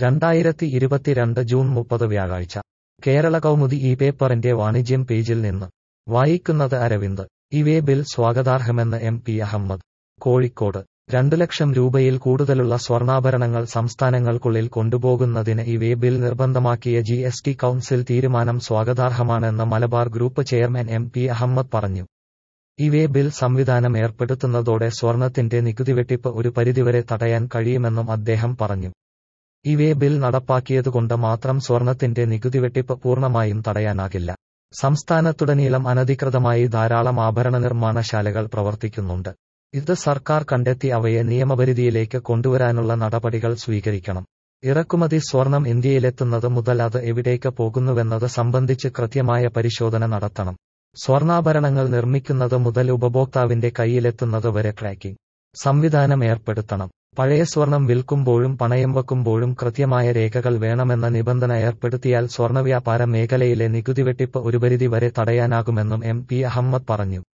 രണ്ടായിരത്തി ഇരുപത്തിരണ്ട് ജൂൺ മുപ്പത് വ്യാഴാഴ്ച കേരള കൗമുദി ഈ പേപ്പറിന്റെ വാണിജ്യം പേജിൽ നിന്ന് വായിക്കുന്നത് അരവിന്ദ് ഇവേ ബിൽ സ്വാഗതാർഹമെന്ന് എം പി അഹമ്മദ് കോഴിക്കോട് രണ്ടു ലക്ഷം രൂപയിൽ കൂടുതലുള്ള സ്വർണ്ണാഭരണങ്ങൾ സംസ്ഥാനങ്ങൾക്കുള്ളിൽ കൊണ്ടുപോകുന്നതിന് ഇവേ ബിൽ നിർബന്ധമാക്കിയ ജി എസ് ടി കൌൺസിൽ തീരുമാനം സ്വാഗതാർഹമാണെന്ന് Malabar group chairman M P Ahammed പറഞ്ഞു ഇവേ ബിൽ സംവിധാനം ഏർപ്പെടുത്തുന്നതോടെ സ്വർണത്തിന്റെ നികുതി വെട്ടിപ്പ് ഒരു പരിധിവരെ തടയാൻ കഴിയുമെന്നും അദ്ദേഹം പറഞ്ഞു ഇവേ ബിൽ നടപ്പാക്കിയതുകൊണ്ട് മാത്രം സ്വർണത്തിന്റെ നികുതി വെട്ടിപ്പ് പൂർണ്ണമായും തടയാനാകില്ല സംസ്ഥാനത്തുടനീളം അനധികൃതമായി ധാരാളം ആഭരണ നിർമ്മാണശാലകൾ പ്രവർത്തിക്കുന്നുണ്ട് ഇത് സർക്കാർ കണ്ടെത്തി അവയെ നിയമപരിധിയിലേക്ക് കൊണ്ടുവരാനുള്ള നടപടികൾ സ്വീകരിക്കണം ഇറക്കുമതി സ്വർണം ഇന്ത്യയിലെത്തുന്നത് മുതൽ അത് എവിടേക്ക് പോകുന്നുവെന്നത് സംബന്ധിച്ച് കൃത്യമായ പരിശോധന നടത്തണം സ്വർണ്ണാഭരണങ്ങൾ നിർമ്മിക്കുന്നത് മുതൽ ഉപഭോക്താവിന്റെ കയ്യിലെത്തുന്നത് വരെ ട്രാക്കിംഗ് സംവിധാനം ഏർപ്പെടുത്തണം പഴയ സ്വർണം വിൽക്കുമ്പോഴും പണയം വെക്കുമ്പോഴും കൃത്യമായ രേഖകൾ വേണമെന്ന നിബന്ധന ഏർപ്പെടുത്തിയാൽ സ്വർണ്ണവ്യാപാര മേഖലയിലെ നികുതി വെട്ടിപ്പ് ഒരു പരിധി വരെ തടയാനാകുമെന്നും എം പി അഹമ്മദ് പറഞ്ഞു